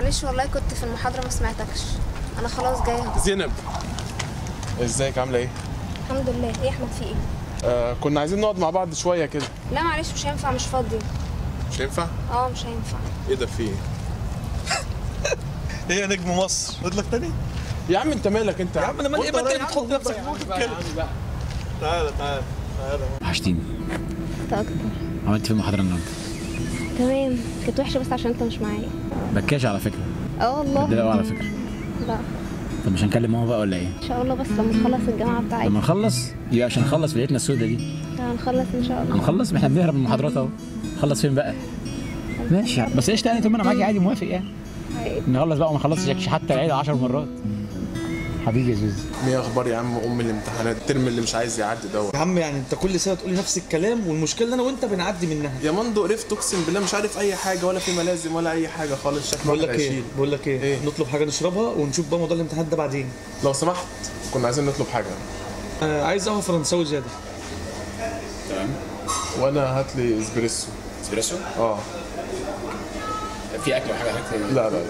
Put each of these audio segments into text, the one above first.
معلش والله كنت في المحاضرة ما سمعتكش أنا خلاص جاية أهو. زينب ازيك عامله ايه الحمد لله إيه يا أحمد في إيه؟ آه كنا عايزين نقعد مع بعض شويه كده لا معلش مش هينفع مش فاضية مش هينفع اه مش هينفع ايه ده في ايه هي نجم مصر قلت لك تاني يا عم انت مالك انت يا عم انا مالي ايه ما انت اللي يا عم بتحط والله نفسك يا فوق عم بقى، يا الكلام عم بقى. تعالى تعالى تعالى وحشتيني أنت أكتر عملت في المحاضرة النهارده تمام كانت وحشة بس عشان أنت مش معايا بكاش على فكرة اه والله ده على فكرة لا طب مش هنكلم ماما بقى ولا ايه؟ إن شاء الله بس لما نخلص الجامعة بتاعتي لما نخلص يبقى عشان نخلص في ليلتنا السوداء دي هنخلص إن شاء الله هنخلص ما احنا بنهرب من المحاضرات اهو نخلص فين بقى؟ ماشي يعني. بس ايش تاني طب ما انا معاكي عادي موافق يعني نخلص بقى وما نخلصش حتى العيد 10 مرات حبيبي يا زوزي ايه اخبار يا عم ام الامتحانات الترم اللي مش عايز يعدي دوت يا عم يعني انت كل سنه تقولي نفس الكلام والمشكله ان انا وانت بنعدي منها يا مندو قرفت اقسم بالله مش عارف اي حاجه ولا في ملازم ولا اي حاجه خالص شكله بقول لك واحد ايه هيشيل. بقول لك ايه إيه؟ نطلب حاجه نشربها ونشوف بقى موضوع الامتحان ده بعدين لو سمحت كنا عايزين نطلب حاجه آه عايز قهوه فرنساوي زياده وانا هات لي اسبريسو اسبريسو اه في اكل وحاجه هناك لا لا لا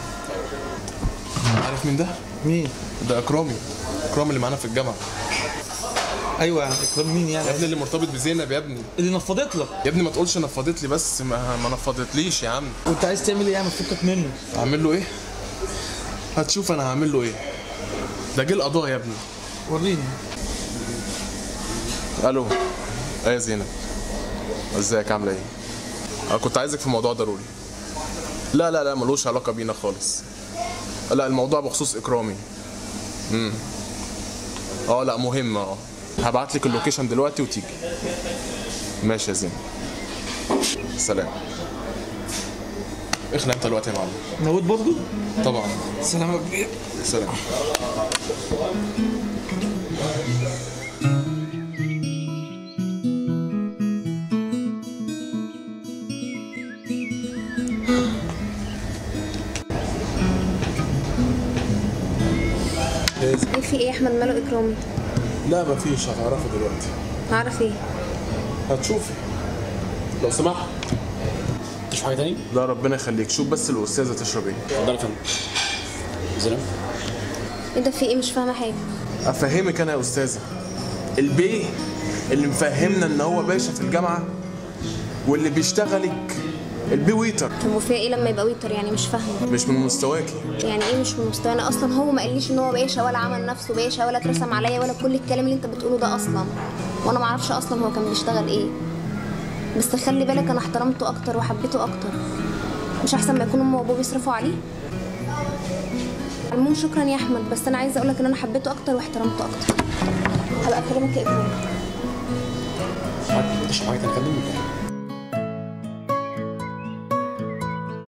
عارف مين ده؟ مين ده اكرامي اكرامي اللي معانا في الجامعه ايوه يعني اكرام مين يعني يا ابني اللي مرتبط بزينب يا ابني اللي نفضت لك يا ابني ما تقولش نفضت لي بس ما, ما نفضتليش يا عم وانت عايز تعمل ايه يعني فكك منه اعمل له ايه هتشوف انا هعمل له ايه ده جه القضاء يا ابني وريني الو ايه يا زينب ازيك عامله ايه انا كنت عايزك في موضوع ضروري لا لا لا ملوش علاقه بينا خالص لا الموضوع بخصوص اكرامي امم اه لا مهم اه هبعت لك اللوكيشن دلوقتي وتيجي ماشي يا زينب سلام اخلع انت دلوقتي يا معلم نويت برضو طبعا سلام يا كبير سلام إيه في إيه يا أحمد ماله إكرامي؟ لا مفيش هتعرفي دلوقتي هعرف إيه؟ هتشوفي لو سمحت مش حاجه تاني؟ لا ربنا يخليك شوف بس الاستاذه تشرب ايه اتفضل يا فندم زينب إيه ده في إيه مش فاهمة حاجة افهمك انا يا استاذه البيه اللي مفهمنا ان هو باشا في الجامعه واللي بيشتغلك البي ويتر طب وفيها إيه لما يبقى ويتر يعني مش فاهمة مش من مستواكي يعني ايه مش من مستوانا اصلا هو ما قاليش ان هو باشا ولا عمل نفسه باشا ولا اترسم عليا ولا كل الكلام اللي انت بتقوله ده اصلا وانا ما اعرفش اصلا هو كان بيشتغل ايه بس خلي بالك انا احترمته اكتر وحبيته اكتر مش احسن ما يكون امه وابوه بيصرفوا عليه المهم شكرا يا احمد بس انا عايزه اقولك ان انا حبيته اكتر واحترمته اكتر هبقى اكلمك يا اكرام تشرب حاجه تاني يا فندم